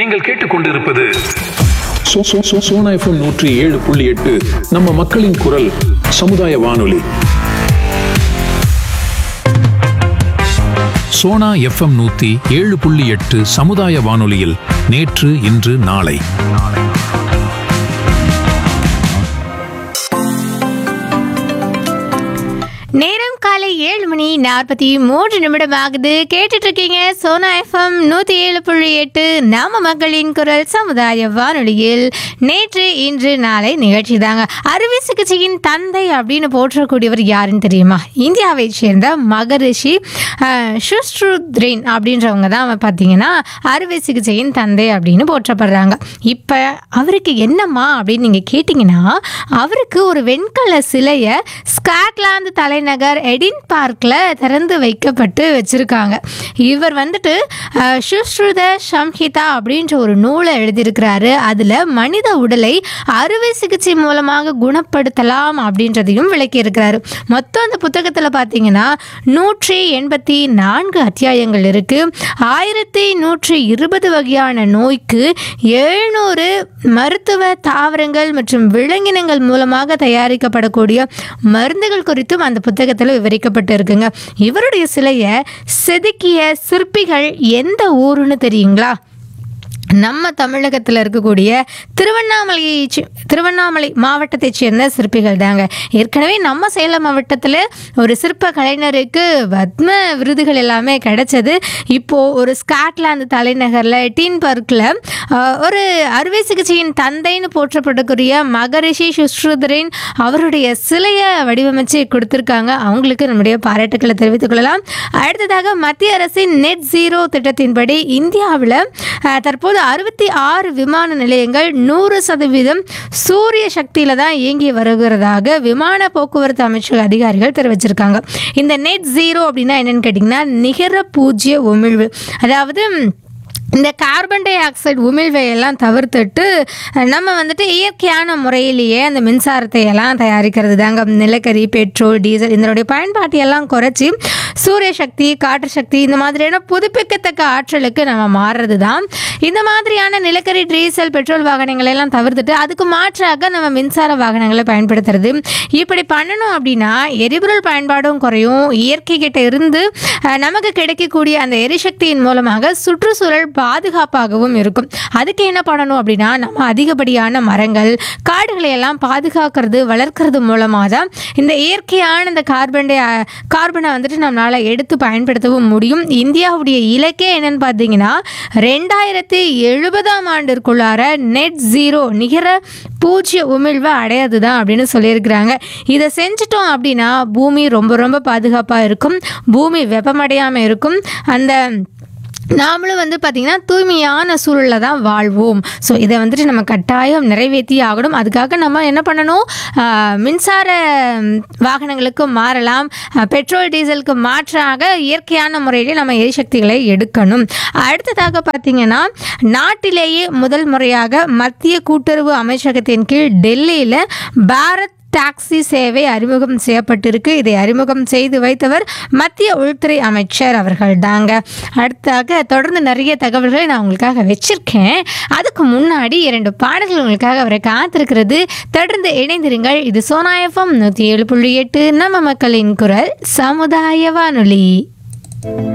நீங்கள் கேட்டுக்கொண்டிருப்பது சோ- சோ- சோ- சோனா எஃப்எம் நூற்றி ஏழு புள்ளி எட்டு நம்ம மக்களின் குரல் சமுதாய வானொலி சோனா எஃப்எம் நூத்தி ஏழு புள்ளி எட்டு சமுதாய வானொலியில் நேற்று இன்று நாளை நேரம் காலை ஏழு மணி நாற்பத்தி மூன்று நிமிடம் ஆகுது கேட்டுட்டு இருக்கீங்க சோனா எஃப்எம் நூத்தி ஏழு புள்ளி எட்டு நாம மக்களின் குரல் சமுதாய வானொலியில் நேற்று இன்று நாளை நிகழ்ச்சி தாங்க அறுவை சிகிச்சையின் தந்தை அப்படின்னு போற்றக்கூடியவர் யாருன்னு தெரியுமா இந்தியாவை சேர்ந்த மகரிஷி அஹ், சுஷ்ருத்ரின் அப்படின்றவங்க தான் பார்த்தீங்கன்னா அறுவை சிகிச்சையின் தந்தை அப்படின்னு போற்றப்படுறாங்க இப்போ அவருக்கு என்னம்மா அப்படின்னு நீங்கள் கேட்டிங்கன்னா அவருக்கு ஒரு வெண்கல சிலையை ஸ்காட்லாந்து தலைநகர் எடின் பார்க்கில் திறந்து வைக்கப்பட்டு வச்சுருக்காங்க இவர் வந்துட்டு அஹ், சுஷ்ருத சம்ஹிதா அப்படின்ற ஒரு நூலை எழுதியிருக்கிறாரு அதில் மனித உடலை அறுவை சிகிச்சை மூலமாக குணப்படுத்தலாம் அப்படின்றதையும் விளக்கியிருக்கிறாரு மொத்தம் அந்த புத்தகத்தில் பார்த்தீங்கன்னா நூற்றி எண்பத்தி நான்கு அத்தியாயங்கள் இருக்கு ஆயிரத்தி நூற்றி இருபது வகையான நோய்க்கு எழுநூறு மருத்துவ தாவரங்கள் மற்றும் விலங்கினங்கள் மூலமாக தயாரிக்கப்படக்கூடிய மருந்துகள் குறித்தும் அந்த புத்தகத்தில் விவரிக்கப்பட்டு இருக்குங்க இவருடைய சிலையை செதுக்கிய சிற்பிகள் எந்த ஊருன்னு தெரியுங்களா நம்ம தமிழகத்தில் இருக்கக்கூடிய திருவண்ணாமலையை சி- திருவண்ணாமலை மாவட்டத்தைச் சேர்ந்த சிற்பிகள் தாங்க ஏற்கனவே நம்ம சேலம் மாவட்டத்தில் ஒரு சிற்ப கலைஞருக்கு பத்ம விருதுகள் எல்லாமே கிடைச்சது இப்போது ஒரு ஸ்காட்லாந்து தலைநகரில் டீன் பார்க்கில் ஒரு அறுவை சிகிச்சையின் தந்தைன்னு போற்றப்படக்கூடிய மகரிஷி சுஸ்ருதரின் அவருடைய சிலையை வடிவமைச்சு கொடுத்துருக்காங்க அவங்களுக்கு நம்முடைய பாராட்டுக்களை தெரிவித்துக் கொள்ளலாம் அடுத்ததாக மத்திய அரசின் நெட் ஜீரோ திட்டத்தின்படி இந்தியாவில் அஹ், தற்போது அறுபத்தி ஆறு விமான நிலையங்கள் நூறு சதவீதம் சூரிய சக்தியில தான் இயங்கி வருகிறதாக விமான போக்குவரத்து அமைச்சக அதிகாரிகள் தெரிவிச்சிருக்காங்க இந்த நெட் ஜீரோ அப்படின்னா என்னன்னு கேட்டிங்கன்னா நிகர பூஜ்ய உமிழ்வு அதாவது இந்த கார்பன் டை ஆக்சைடு உமிழ்வை எல்லாம் தவிர்த்துட்டு நம்ம வந்துட்டு இயற்கையான முறையிலேயே அந்த மின்சாரத்தை எல்லாம் தயாரிக்கிறது தாங்க நிலக்கரி பெட்ரோல் டீசல் இதனுடைய பயன்பாட்டை எல்லாம் குறைச்சி சூரிய சக்தி காற்று சக்தி இந்த மாதிரியான புதுப்பிக்கத்தக்க ஆற்றலுக்கு நம்ம மாறுறது தான் இந்த மாதிரியான நிலக்கரி டீசல் பெட்ரோல் வாகனங்களை எல்லாம் தவிர்த்துட்டு அதுக்கு மாற்றாக நம்ம மின்சார வாகனங்களை பயன்படுத்துறது இப்படி பண்ணணும் அப்படின்னா எரிபொருள் பயன்பாடும் குறையும் இயற்கை கிட்ட இருந்து அஹ், நமக்கு கிடைக்கக்கூடிய அந்த எரிசக்தியின் மூலமாக சுற்றுச்சூழல் பாதுகாப்பாகவும் இருக்கும் அதுக்கு என்ன பண்ணணும் அப்படின்னா நம்ம அதிகப்படியான மரங்கள் காடுகளை எல்லாம் பாதுகாக்கிறது வளர்க்கறது மூலமாக தான் இந்த இயற்கையான இந்த கார்பன் டை கார்பனை வந்துட்டு நம்மளால் எடுத்து பயன்படுத்தவும் முடியும் இந்தியாவுடைய இலக்கே என்னன்னு பார்த்தீங்கன்னா ரெண்டாயிரத்தி எழுபதாம் ஆண்டிற்குள்ளார நெட் ஜீரோ நிகர பூஜ்ய உமிழ்வை அடையாது தான் அப்படின்னு சொல்லியிருக்கிறாங்க இதை செஞ்சிட்டோம் அப்படின்னா பூமி ரொம்ப ரொம்ப பாதுகாப்பாக இருக்கும் பூமி வெப்பமடையாமல் இருக்கும் அந்த நாமளும் வந்து பார்த்திங்கன்னா தூய்மையான சூழலில் தான் வாழ்வோம் ஸோ இதை வந்துட்டு நம்ம கட்டாயம் நிறைவேற்றி ஆகணும் அதுக்காக நம்ம என்ன பண்ணணும் ஆஹ், மின்சார ம், வாகனங்களுக்கு மாறலாம் ஆஹ், பெட்ரோல் டீசலுக்கு மாற்றாக இயற்கையான முறையிலே நம்ம எரிசக்திகளை எடுக்கணும் அடுத்ததாக பார்த்திங்கன்னா நாட்டிலேயே முதல் முறையாக மத்திய கூட்டுறவு அமைச்சகத்தின் கீழ் டெல்லியில் பாரத் டாக்ஸி சேவை அறிமுகம் செய்யப்பட்டிருக்கு இதை அறிமுகம் செய்து வைத்தவர் மத்திய உள்துறை அமைச்சர் அவர்கள் தாங்க அடுத்தாக தொடர்ந்து நிறைய தகவல்களை நான் உங்களுக்காக வச்சிருக்கேன் அதுக்கு முன்னாடி இரண்டு பாடல்கள் உங்களுக்காக அவரை காத்திருக்கிறது தொடர்ந்து இணைந்திருங்கள் இது சோனாயஃபம் நூற்றி ஏழு புள்ளி எட்டு நம்ம மக்களின் குரல் சமுதாய வானொலி